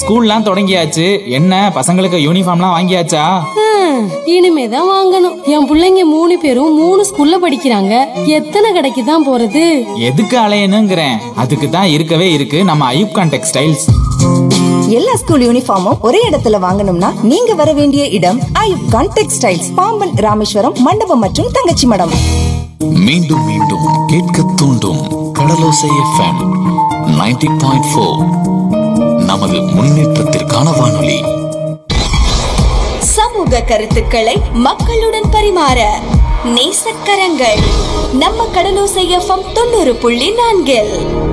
ஸ்கூல்லாம் தொடங்கியாச்சு என்ன பசங்களுக்கு யூனிஃபார்ம்லாம் வாங்கியாச்சா ஹம், இனிமேதான் வாங்கணும் என் பிள்ளைங்க மூணு பேரும் மூணு ஸ்கூல்ல படிக்கிறாங்க எத்தனை கடைக்கு தான் போறது எதுக்கு அலையணுங்கிறேன் அதுக்கு தான் இருக்கவே இருக்கு நம்ம ஐயூப்கான் டெக்ஸ்டைல்ஸ் எல்லா ஸ்கூல் யூனிஃபார்மும் ஒரே இடத்துல வாங்கணும்னா நீங்க வர வேண்டிய இடம் ஐயூப் கான் டெக்ஸ்டைல்ஸ் பாம்பன் ராமேஸ்வரம் மண்டபம் மற்றும் தங்கச்சி மடம் மீண்டும் மீண்டும் கேட்க தூண்டும் கடலோசை எஃப்எம் 90.4 பாயிண்ட் நமது முன்னேற்றத்திற்கான வானொலி சமூக கருத்துக்களை மக்களுடன் பரிமாற நேசக்கரங்கள் நம்ம கடலோசை எஃப்எம் தொண்ணூறு புள்ளி நான்கில்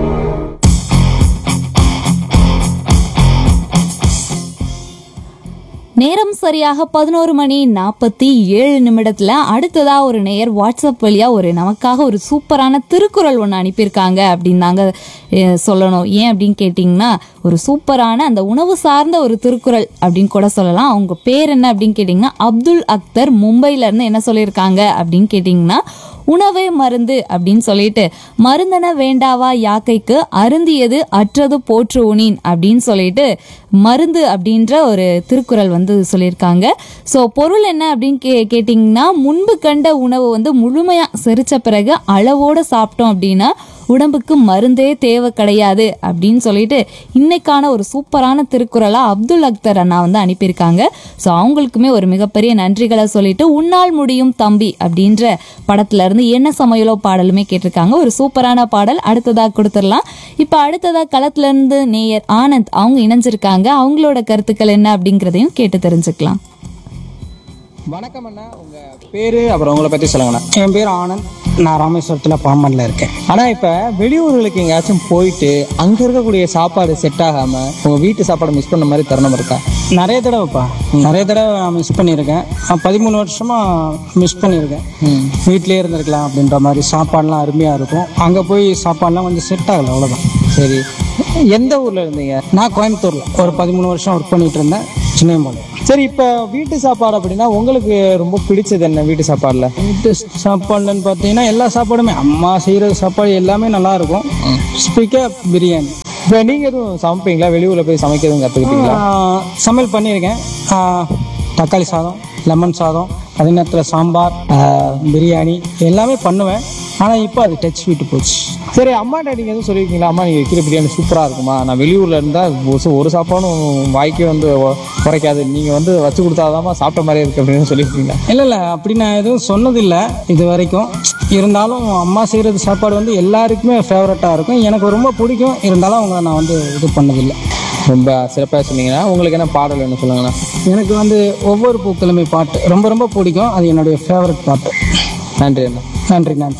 நேரம் சரியாக பதினோரு மணி நாற்பத்தி ஏழு நிமிடத்துல அடுத்ததா ஒரு நேயர் வாட்ஸ்அப் வழியா ஒரு நமக்காக ஒரு சூப்பரான திருக்குறள் ஒன்று அனுப்பியிருக்காங்க அப்படின்னு தாங்க அஹ், சொல்லணும் ஏன் அப்படின்னு கேட்டிங்கன்னா ஒரு சூப்பரான அந்த உணவு சார்ந்த ஒரு திருக்குறள் அப்படின்னு கூட சொல்லலாம் அவங்க பேர் என்ன அப்படின்னு கேட்டிங்கன்னா அப்துல் அக்தர் மும்பைல இருந்து என்ன சொல்லியிருக்காங்க அப்படின்னு கேட்டிங்கன்னா உணவே மருந்து அப்படின்னு சொல்லிட்டு மருந்தன வேண்டாவா யாக்கைக்கு அருந்தியது அற்றது போற்று உனின் அப்படின்னு சொல்லிட்டு மருந்து அப்படின்ற ஒரு திருக்குறள் வந்து சொல்லியிருக்காங்க ஸோ பொருள் என்ன அப்படின்னு கே கேட்டிங்கன்னா முன்பு கண்ட உணவு வந்து முழுமையாக செரிச்ச பிறகு அளவோடு சாப்பிட்டோம் அப்படின்னா உடம்புக்கு மருந்தே தேவை கிடையாது அப்படின்னு சொல்லிட்டு இன்னைக்கான ஒரு சூப்பரான திருக்குறளா அப்துல் அக்தர் அண்ணா வந்து அனுப்பியிருக்காங்க ஸோ அவங்களுக்குமே ஒரு மிகப்பெரிய நன்றிகளை சொல்லிட்டு உன்னால் முடியும் தம்பி அப்படின்ற படத்துல இருந்து என்ன சமையலோ பாடலுமே கேட்டிருக்காங்க ஒரு சூப்பரான பாடல் அடுத்ததா கொடுத்துடலாம் இப்போ அடுத்ததா களத்துல இருந்து நேயர் ஆனந்த் அவங்க இணைஞ்சிருக்காங்க அவங்களோட கருத்துக்கள் என்ன அப்படிங்கிறதையும் கேட்டு தெரிஞ்சுக்கலாம் வணக்கம் அண்ணா உங்க பேரு அப்புறம் உங்களை பத்தி சொல்லுங்கண்ணா என் பேர் ஆனந்த் நான் ராமேஸ்வரத்தில் பாம்பன்ல இருக்கேன் ஆனா இப்ப வெளியூர்களுக்கு எங்கேயாச்சும் போயிட்டு அங்க இருக்கக்கூடிய சாப்பாடு செட் ஆகாம உங்க வீட்டு சாப்பாடு மிஸ் பண்ண மாதிரி தருணம் இருக்கா நிறைய தடவைப்பா நிறைய தடவை நான் மிஸ் பண்ணியிருக்கேன் நான் பதிமூணு வருஷமா மிஸ் பண்ணியிருக்கேன் வீட்டிலே இருந்திருக்கலாம் அப்படின்ற மாதிரி சாப்பாடுலாம் அருமையாக இருக்கும் அங்கே போய் சாப்பாடுலாம் கொஞ்சம் செட் ஆகலை அவ்வளோதான் சரி எந்த ஊர்ல இருந்தீங்க நான் கோயம்புத்தூரில் ஒரு பதிமூணு வருஷம் ஒர்க் பண்ணிட்டு இருந்தேன் சின்னையம்பாளையம் சரி இப்ப வீட்டு சாப்பாடு அப்படின்னா உங்களுக்கு ரொம்ப பிடிச்சது என்ன வீட்டு சாப்பாடுல வீட்டு சாப்பாடுலன்னு பார்த்தீங்கன்னா எல்லா சாப்பாடுமே அம்மா செய்கிற சாப்பாடு எல்லாமே நல்லா இருக்கும் ஸ்பீக்கர் பிரியாணி இப்ப நீங்க எதுவும் சமைப்பீங்களா வெளியூர்ல போய் சமைக்கிறதும் கத்துக்கிட்டீங்களா ஆஹ் சமையல் பண்ணியிருக்கேன் ஆஹ் தக்காளி சாதம் லெமன் சாதம் அதே நேரத்தில் சாம்பார் ஆஹ் பிரியாணி எல்லாமே பண்ணுவேன் ஆனால் இப்போ அது டச் விட்டு போச்சு சரி அம்மாட்ட நீங்க எதுவும் சொல்லியிருக்கீங்களா அம்மா நீங்க வைக்கிற பிரியாணி சூப்பரா இருக்குமா நான் வெளியூர்ல இருந்தா ஒரு ச- ஒரு சாப்பாடும் வாய்க்கு வந்து ஒ- குறைக்காது நீங்க வந்து வச்சு கொடுத்தாதாம்மா சாப்பிட்ட மாதிரி இருக்கு அப்படின்னு சொல்லியிருக்கீங்களா இல்லை இல்லை அப்படி நான் எதுவும் சொன்னதில்லை இது வரைக்கும் இருந்தாலும் அம்மா செய்கிறது சாப்பாடு வந்து எல்லாருக்குமே ஃபேவரட்டாக இருக்கும் எனக்கு ரொம்ப பிடிக்கும் இருந்தாலும் அவங்க நான் வந்து இது பண்ணதில்லை ரொம்ப சிறப்பாக சொன்னீங்கன்னா உங்களுக்கு என்ன பாடல் என்ன சொல்லுங்கண்ணா எனக்கு வந்து ஒவ்வொரு பூக்களுமே பாட்டு ரொம்ப ரொம்ப பிடிக்கும் அது என்னுடைய ஃபேவரட் பாட்டு நன்றி அண்ணா நன்றி நன்றி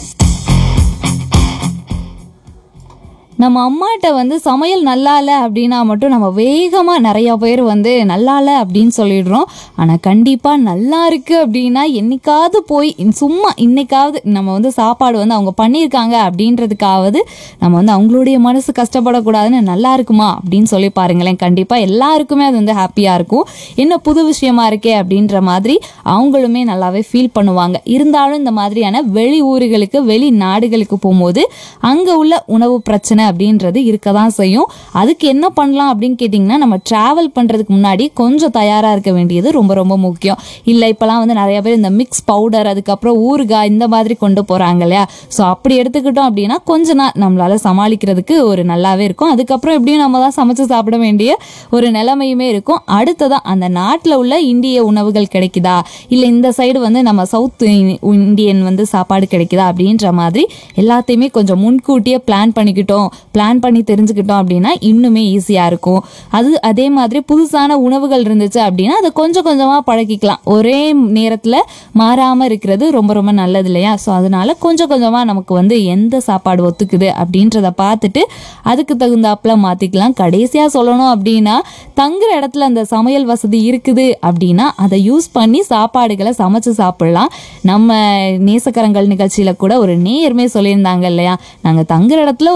நம்ம அம்மாட்ட வந்து சமையல் நல்லா இல்லை அப்படின்னா மட்டும் நம்ம வேகமாக நிறையா பேர் வந்து நல்லா இல்லை அப்படின்னு சொல்லிடுறோம் ஆனால் கண்டிப்பாக நல்லா இருக்கு அப்படின்னா என்னைக்காவது போய் இன்- சும்மா இன்னைக்காவது நம்ம வந்து சாப்பாடு வந்து அவங்க பண்ணியிருக்காங்க அப்படின்றதுக்காவது நம்ம வந்து அவங்களுடைய மனசு கஷ்டப்படக்கூடாதுன்னு நல்லா இருக்குமா அப்படின்னு சொல்லி பாருங்களேன் கண்டிப்பாக எல்லாருக்குமே அது வந்து ஹாப்பியாக இருக்கும் என்ன புது விஷயமா இருக்கே அப்படின்ற மாதிரி அவங்களுமே நல்லாவே ஃபீல் பண்ணுவாங்க இருந்தாலும் இந்த மாதிரியான வெளி ஊர்களுக்கு வெளி நாடுகளுக்கு போகும்போது அங்கே உள்ள உணவு பிரச்சனை அப்படின்றது இருக்க தான் செய்யும் அதுக்கு என்ன பண்ணலாம் அப்படின்னு கேட்டிங்கன்னா நம்ம ட்ராவல் பண்ணுறதுக்கு முன்னாடி கொஞ்சம் தயாராக இருக்க வேண்டியது ரொம்ப ரொம்ப முக்கியம் இல்லை இப்போலாம் வந்து நிறைய பேர் இந்த மிக்ஸ் பவுடர் அதுக்கப்புறம் ஊறுகாய் இந்த மாதிரி கொண்டு போகிறாங்க இல்லையா ஸோ அப்படி எடுத்துக்கிட்டோம் அப்படின்னா கொஞ்ச நாள் நம்மளால சமாளிக்கிறதுக்கு ஒரு நல்லாவே இருக்கும் அதுக்கப்புறம் எப்படியும் நம்ம தான் சமைச்சு சாப்பிட வேண்டிய ஒரு நிலைமையுமே இருக்கும் அடுத்ததான் அந்த நாட்டில் உள்ள இந்திய உணவுகள் கிடைக்குதா இல்லை இந்த சைடு வந்து நம்ம சவுத் இந்தியன் வந்து சாப்பாடு கிடைக்குதா அப்படின்ற மாதிரி எல்லாத்தையுமே கொஞ்சம் முன்கூட்டியே பிளான் பண்ணிக்கிட்டோம் பிளான் பண்ணி தெரிஞ்சுக்கிட்டோம் அப்படின்னா இன்னுமே ஈஸியாக இருக்கும் அது அதே மாதிரி புதுசான உணவுகள் இருந்துச்சு அப்படின்னா அதை கொஞ்சம் கொஞ்சமாக பழகிக்கலாம் ஒரே நேரத்தில் மாறாமல் இருக்கிறது ரொம்ப ரொம்ப நல்லது இல்லையா ஸோ அதனால கொஞ்சம் கொஞ்சமாக நமக்கு வந்து எந்த சாப்பாடு ஒத்துக்குது அப்படின்றத பார்த்துட்டு அதுக்கு தகுந்தாப்புல மாற்றிக்கலாம் கடைசியாக சொல்லணும் அப்படின்னா தங்குற இடத்துல அந்த சமையல் வசதி இருக்குது அப்படின்னா அதை யூஸ் பண்ணி சாப்பாடுகளை சமைச்சு சாப்பிடலாம் நம்ம நேசக்கரங்கள் நிகழ்ச்சியில் கூட ஒரு நேயருமே சொல்லியிருந்தாங்க இல்லையா நாங்கள் தங்குற இடத்துல ஒரு வசதி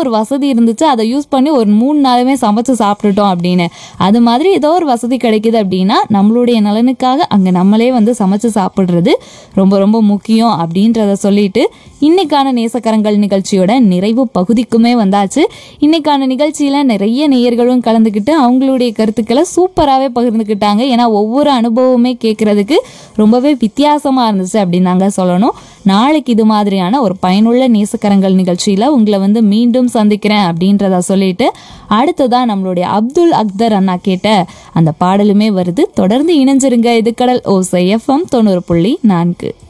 இருந்துச்சு அதை யூஸ் பண்ணி ஒரு மூணு நாளுமே சமைச்சு சாப்பிட்டுட்டோம் அப்படின்னு அது மாதிரி ஏதோ ஒரு வசதி கிடைக்குது அப்படின்னா நம்மளுடைய நலனுக்காக அங்கே நம்மளே வந்து சமைச்சு சாப்பிட்றது ரொம்ப ரொம்ப முக்கியம் அப்படின்றத சொல்லிட்டு இன்னைக்கான நேசக்கரங்கள் நிகழ்ச்சியோட நிறைவு பகுதிக்குமே வந்தாச்சு இன்னைக்கான நிகழ்ச்சியில நிறைய நேயர்களும் கலந்துக்கிட்டு அவங்களுடைய கருத்துக்களை சூப்பராகவே பகிர்ந்துக்கிட்டாங்க ஏன்னா ஒவ்வொரு அனுபவமே கேட்கறதுக்கு ரொம்பவே வித்தியாசமா இருந்துச்சு அப்படின்னு நாங்க சொல்லணும் நாளைக்கு இது மாதிரியான ஒரு பயனுள்ள நேசக்கரங்கள் நிகழ்ச்சியில உங்களை வந்து மீண்டும் சந்திக்கிறேன் அப்படின்றத சொல்லிட்டு அடுத்ததா நம்மளுடைய அப்துல் அக்தர் அண்ணா கேட்ட அந்த பாடலுமே வருது தொடர்ந்து இணைஞ்சிருங்க இது கடல் ஓசை எஃப்எம் தொண்ணூறு புள்ளி நான்கு